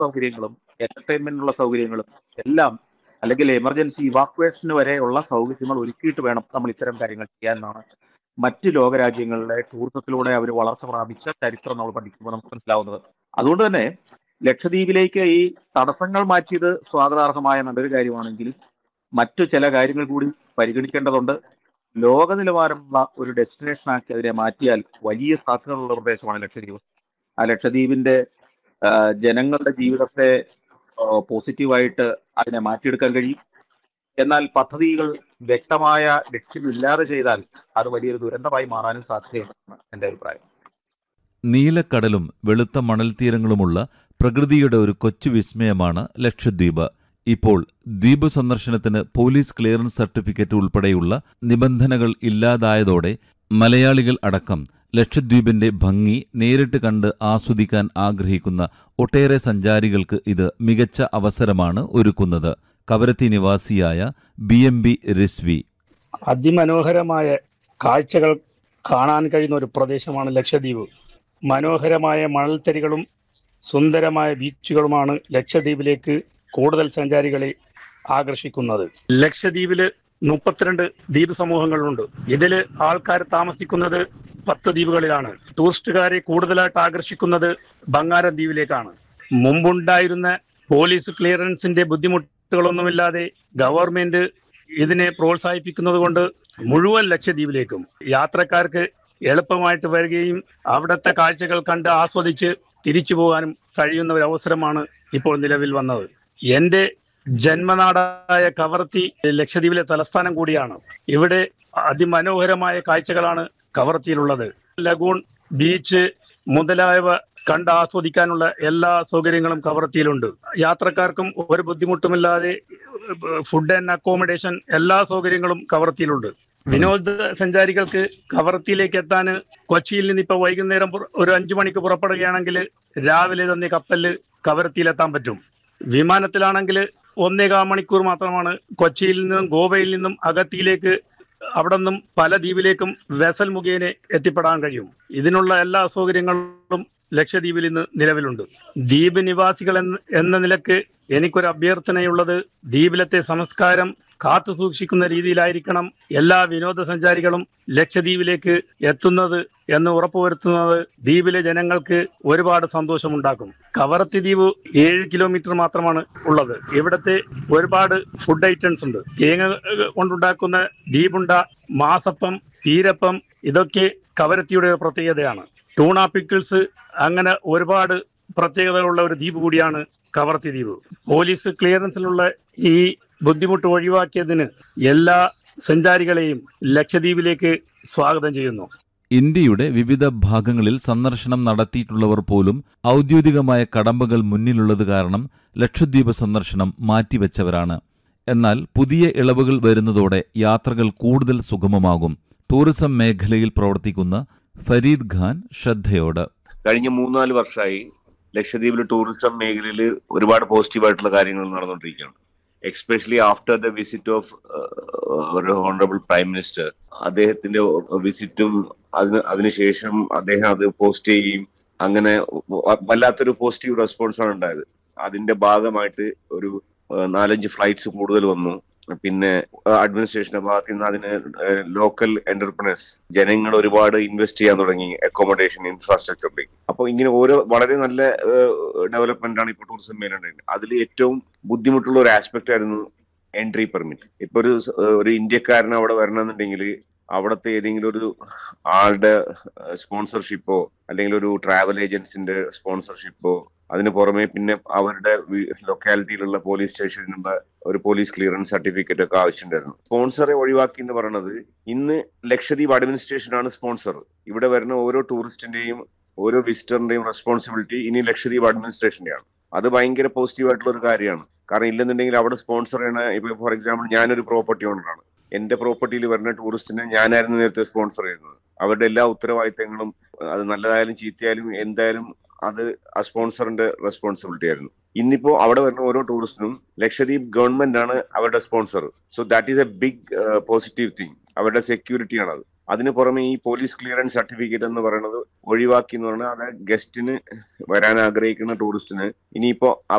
സൗകര്യങ്ങളും എന്റർടൈൻമെന്റിനുള്ള സൗകര്യങ്ങളും എല്ലാം അല്ലെങ്കിൽ എമർജൻസി ഇവാക്വേഷന് വരെയുള്ള സൗകര്യങ്ങൾ ഒരുക്കിയിട്ട് വേണം നമ്മൾ ഇത്തരം കാര്യങ്ങൾ ചെയ്യാനാണ് മറ്റ് ലോകരാജ്യങ്ങളിലെ ടൂറിസത്തിലൂടെ അവർ വളർച്ച പ്രാപിച്ച ചരിത്രം നമ്മൾ പഠിക്കുമ്പോൾ നമുക്ക് മനസ്സിലാവുന്നത് അതുകൊണ്ട് തന്നെ ലക്ഷദ്വീപിലേക്ക് ഈ തടസ്സങ്ങൾ മാറ്റിയത് സ്വാഗതാർഹമായ നല്ലൊരു കാര്യമാണെങ്കിലും മറ്റു ചില കാര്യങ്ങൾ കൂടി പരിഗണിക്കേണ്ടതുണ്ട് ലോക നിലവാരമുള്ള ഒരു ഡെസ്റ്റിനേഷൻ ആക്കി അതിനെ മാറ്റിയാൽ വലിയ സാധ്യതകളുള്ള പ്രദേശമാണ് ലക്ഷദ്വീപ് ആ ലക്ഷദ്വീപിന്റെ ആ, ജനങ്ങളുടെ ജീവിതത്തെ ആ, പോസിറ്റീവായിട്ട് അതിനെ മാറ്റിയെടുക്കാൻ കഴിയും എന്നാൽ പദ്ധതികൾ വ്യക്തമായ ലക്ഷ്യമില്ലാതെ ചെയ്താൽ അത് വലിയൊരു ദുരന്തമായി മാറാനും സാധ്യതയുണ്ടെന്ന് എന്റെ അഭിപ്രായം നീലക്കടലും വെളുത്ത മണൽത്തീരങ്ങളുമുള്ള പ്രകൃതിയുടെ ഒരു കൊച്ചു വിസ്മയമാണ് ലക്ഷദ്വീപ് ഇപ്പോൾ ദ്വീപ് സന്ദർശനത്തിന് പോലീസ് ക്ലിയറൻസ് സർട്ടിഫിക്കറ്റ് ഉൾപ്പെടെയുള്ള നിബന്ധനകൾ ഇല്ലാതായതോടെ മലയാളികൾ അടക്കം ലക്ഷദ്വീപിന്റെ ഭംഗി നേരിട്ട് കണ്ട് ആസ്വദിക്കാൻ ആഗ്രഹിക്കുന്ന ഒട്ടേറെ സഞ്ചാരികൾക്ക് ഇത് മികച്ച അവസരമാണ് ഒരുക്കുന്നത് കവരത്തി നിവാസിയായ ബി എം ബി റിസ്വി അതിമനോഹരമായ കാഴ്ചകൾ കാണാൻ കഴിയുന്ന ഒരു പ്രദേശമാണ് ലക്ഷദ്വീപ് മനോഹരമായ മണൽത്തരികളും സുന്ദരമായ ബീച്ചുകളുമാണ് ലക്ഷദ്വീപിലേക്ക് കൂടുതൽ സഞ്ചാരികളെ ആകർഷിക്കുന്നത് ലക്ഷദ്വീപില് മുപ്പത്തിരണ്ട് ദ്വീപ് സമൂഹങ്ങളുണ്ട് ഇതില് ആൾക്കാർ താമസിക്കുന്നത് പത്ത് ദ്വീപുകളിലാണ് ടൂറിസ്റ്റുകാരെ കൂടുതലായിട്ട് ആകർഷിക്കുന്നത് ബംഗാരം ദ്വീപിലേക്കാണ് മുമ്പുണ്ടായിരുന്ന പോലീസ് ക്ലിയറൻസിന്റെ ബുദ്ധിമുട്ടുകളൊന്നുമില്ലാതെ ഗവൺമെന്റ് ഇതിനെ പ്രോത്സാഹിപ്പിക്കുന്നത് കൊണ്ട് മുഴുവൻ ലക്ഷദ്വീപിലേക്കും യാത്രക്കാർക്ക് എളുപ്പമായിട്ട് വരികയും അവിടുത്തെ കാഴ്ചകൾ കണ്ട് ആസ്വദിച്ച് തിരിച്ചു പോകാനും കഴിയുന്ന ഒരു അവസരമാണ് ഇപ്പോൾ നിലവിൽ വന്നത് എന്റെ ജന്മനാടായ കവർത്തി ലക്ഷദ്വീപിലെ തലസ്ഥാനം കൂടിയാണ് ഇവിടെ അതിമനോഹരമായ കാഴ്ചകളാണ് കവർത്തിയിലുള്ളത് ലഗൂൺ ബീച്ച് മുതലായവ കണ്ട് ആസ്വദിക്കാനുള്ള എല്ലാ സൗകര്യങ്ങളും കവർത്തിയിലുണ്ട് യാത്രക്കാർക്കും ഒരു ബുദ്ധിമുട്ടുമില്ലാതെ ഫുഡ് ആൻഡ് അക്കോമഡേഷൻ എല്ലാ സൗകര്യങ്ങളും കവർത്തിയിലുണ്ട് വിനോദ സഞ്ചാരികൾക്ക് കവർത്തിയിലേക്ക് എത്താൻ കൊച്ചിയിൽ നിന്ന് ഇപ്പൊ വൈകുന്നേരം പുറ- ഒരു അഞ്ചു മണിക്ക് പുറപ്പെടുകയാണെങ്കിൽ രാവിലെ തന്നെ കപ്പലിൽ കവർത്തിയിലെത്താൻ പറ്റും വിമാനത്തിലാണെങ്കിൽ ഒന്നേകാൽ മണിക്കൂർ മാത്രമാണ് കൊച്ചിയിൽ നിന്നും ഗോവയിൽ നിന്നും അഗത്തിയിലേക്ക് അവിടെ നിന്നും പല ദ്വീപിലേക്കും വെസൽ മുഖേന എത്തിപ്പെടാൻ കഴിയും ഇതിനുള്ള എല്ലാ സൗകര്യങ്ങളും ലക്ഷദ്വീപിൽ ഇന്ന് നിലവിലുണ്ട് ദ്വീപ് നിവാസികൾ എന്ന എന്ന നിലക്ക് എനിക്കൊരു അഭ്യർത്ഥനയുള്ളത് ദ്വീപിലത്തെ സംസ്കാരം കാത്തു സൂക്ഷിക്കുന്ന രീതിയിലായിരിക്കണം എല്ലാ വിനോദസഞ്ചാരികളും ലക്ഷദ്വീപിലേക്ക് എത്തുന്നത് എന്ന് ഉറപ്പുവരുത്തുന്നത് ദ്വീപിലെ ജനങ്ങൾക്ക് ഒരുപാട് സന്തോഷമുണ്ടാക്കും കവറത്തി ദ്വീപ് ഏഴ് കിലോമീറ്റർ മാത്രമാണ് ഉള്ളത് ഇവിടത്തെ ഒരുപാട് ഫുഡ് ഐറ്റംസ് ഉണ്ട് തേങ്ങ ഏഹ്, കൊണ്ടുണ്ടാക്കുന്ന ദ്വീപുണ്ട മാസപ്പം പീരപ്പം ഇതൊക്കെ കവരത്തിയുടെ ഒരു പ്രത്യേകതയാണ് ടൂണ പിക്കിൾസ് അങ്ങനെ ഒരുപാട് പ്രത്യേകതകളുള്ള ഒരു ദ്വീപ് കൂടിയാണ് കവർത്തി ദ്വീപ് പോലീസ് ക്ലിയറൻസിലുള്ള ഈ ബുദ്ധിമുട്ട് ഒഴിവാക്കിയതിന് എല്ലാ സഞ്ചാരികളെയും ലക്ഷദ്വീപിലേക്ക് സ്വാഗതം ചെയ്യുന്നു ഇന്ത്യയുടെ വിവിധ ഭാഗങ്ങളിൽ സന്ദർശനം നടത്തിയിട്ടുള്ളവർ പോലും ഔദ്യോഗികമായ കടമ്പകൾ മുന്നിലുള്ളത് കാരണം ലക്ഷദ്വീപ് സന്ദർശനം മാറ്റിവെച്ചവരാണ് എന്നാൽ പുതിയ ഇളവുകൾ വരുന്നതോടെ യാത്രകൾ കൂടുതൽ സുഗമമാകും ടൂറിസം മേഖലയിൽ പ്രവർത്തിക്കുന്ന ഫരീദ് ഖാൻ ശ്രദ്ധയോട് കഴിഞ്ഞ മൂന്നാല് വർഷമായി ലക്ഷദ്വീപിൽ ടൂറിസം മേഖലയിൽ ഒരുപാട് പോസിറ്റീവായിട്ടുള്ള കാര്യങ്ങൾ നടന്നുകൊണ്ടിരിക്കുകയാണ് especially after the visit of ഒരു ഹോണറബിൾ പ്രൈം മിനിസ്റ്റർ അദ്ദേഹത്തിന്റെ വിസിറ്റും അതിന് അതിനുശേഷം അദ്ദേഹം അത് പോസ്റ്റ് ചെയ്യുകയും അങ്ങനെ വല്ലാത്തൊരു പോസിറ്റീവ് റെസ്പോൺസ് ആണ് ഉണ്ടായത് അതിന്റെ ഭാഗമായിട്ട് ഒരു ഏഹ്, നാലഞ്ച് ഫ്ലൈറ്റ്സ് കൂടുതൽ വന്നു പിന്നെ അഡ്മിനിസ്ട്രേഷന്റെ ഭാഗത്ത് നിന്ന് അതിന് ലോക്കൽ എന്റർപ്രണേഴ്സ് ജനങ്ങൾ ഒരുപാട് ഇൻവെസ്റ്റ് ചെയ്യാൻ തുടങ്ങി അക്കോമഡേഷൻ ഇൻഫ്രാസ്ട്രക്ചറിലേക്ക് അപ്പോൾ ഇങ്ങനെ ഓരോ വളരെ നല്ല ഡെവലപ്മെന്റ് ആണ് ഇപ്പോൾ ടൂറിസം മേഖലയിൽ അതിൽ ഏറ്റവും ബുദ്ധിമുട്ടുള്ള ഒരു ആസ്പെക്ട് ആയിരുന്നു എൻട്രി പെർമിറ്റ് ഇപ്പൊ ഒരു സ- ഒരു ഇന്ത്യക്കാരൻ അവിടെ വരണമെന്നുണ്ടെങ്കിൽ അവിടുത്തെ ഏതെങ്കിലും ഒരു ആളുടെ സ്പോൺസർഷിപ്പോ അല്ലെങ്കിൽ ഒരു ട്രാവൽ ഏജൻസിന്റെ സ്പോൺസർഷിപ്പോ അതിന് പുറമെ പിന്നെ അവരുടെ ലൊക്കാലിറ്റിയിലുള്ള പോലീസ് സ്റ്റേഷനിൽ നിന്നുള്ള ഒരു പോലീസ് ക്ലിയറൻസ് സർട്ടിഫിക്കറ്റ് ഒക്കെ ആവശ്യമുണ്ടായിരുന്നു സ്പോൺസറെ ഒഴിവാക്കി എന്ന് പറയുന്നത് ഇന്ന് ലക്ഷദ്വീപ് അഡ്മിനിസ്ട്രേഷൻ ആണ് സ്പോൺസർ ഇവിടെ വരുന്ന ഓരോ ടൂറിസ്റ്റിന്റെയും ഓരോ വിസിറ്ററിന്റെയും റെസ്പോൺസിബിലിറ്റി ഇനി ലക്ഷദ്വീപ് അഡ്മിനിസ്ട്രേഷന്റെയാണ് അത് ഭയങ്കര പോസിറ്റീവ് ആയിട്ടുള്ള ഒരു കാര്യമാണ് കാരണം ഇല്ലെന്നുണ്ടെങ്കിൽ അവിടെ സ്പോൺസർ ചെയ്യണ ഇപ്പൊ ഫോർ എക്സാമ്പിൾ ഞാനൊരു പ്രോപ്പർട്ടി ഓണറാണ് എന്റെ പ്രോപ്പർട്ടിയിൽ വരുന്ന ടൂറിസ്റ്റിനെ ഞാനായിരുന്നു നേരത്തെ സ്പോൺസർ ചെയ്യുന്നത് അവരുടെ എല്ലാ ഉത്തരവാദിത്തങ്ങളും അത് നല്ലതായാലും ചീത്തയായാലും എന്തായാലും അത് ആ സ്പോൺസറിന്റെ റെസ്പോൺസിബിലിറ്റി ആയിരുന്നു ഇന്നിപ്പോ അവിടെ വരുന്ന ഓരോ ടൂറിസ്റ്റിനും ലക്ഷദ്വീപ് ഗവൺമെന്റ് ആണ് അവരുടെ sponsor so that is a big positive thing അവരുടെ സെക്യൂരിറ്റി ആണത് അതിന് പുറമെ ഈ പോലീസ് ക്ലിയറൻസ് സർട്ടിഫിക്കറ്റ് എന്ന് പറയുന്നത് ഒഴിവാക്കി എന്ന് പറഞ്ഞാൽ അത് ഗസ്റ്റിന് വരാൻ ആഗ്രഹിക്കുന്ന ടൂറിസ്റ്റിന് ഇനിയിപ്പോ